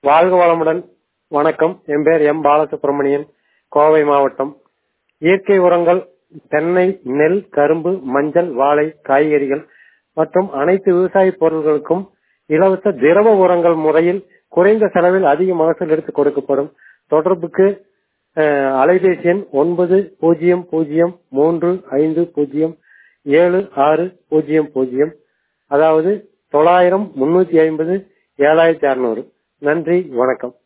வாழ்க வளமுடன் வணக்கம் என் பேர் எம் பாலசுப்ரமணியன் கோவை மாவட்டம் இயற்கை உரங்கள் தென்னை நெல் கரும்பு மஞ்சள் வாழை காய்கறிகள் மற்றும் அனைத்து விவசாய பொருட்களுக்கும் இலவச திரவ உரங்கள் முறையில் குறைந்த செலவில் அதிக மகசூல் எடுத்து கொடுக்கப்படும் தொடர்புக்கு அஹ், அலைபேசி எண் ஒன்பது பூஜ்ஜியம் பூஜ்ஜியம் மூன்று ஐந்து பூஜ்ஜியம் ஏழு ஆறு பூஜ்ஜியம் பூஜ்ஜியம் அதாவது தொள்ளாயிரம் முன்னூத்தி ஐம்பது ஏழாயிரத்தி அறுநூறு நன்றி வணக்கம்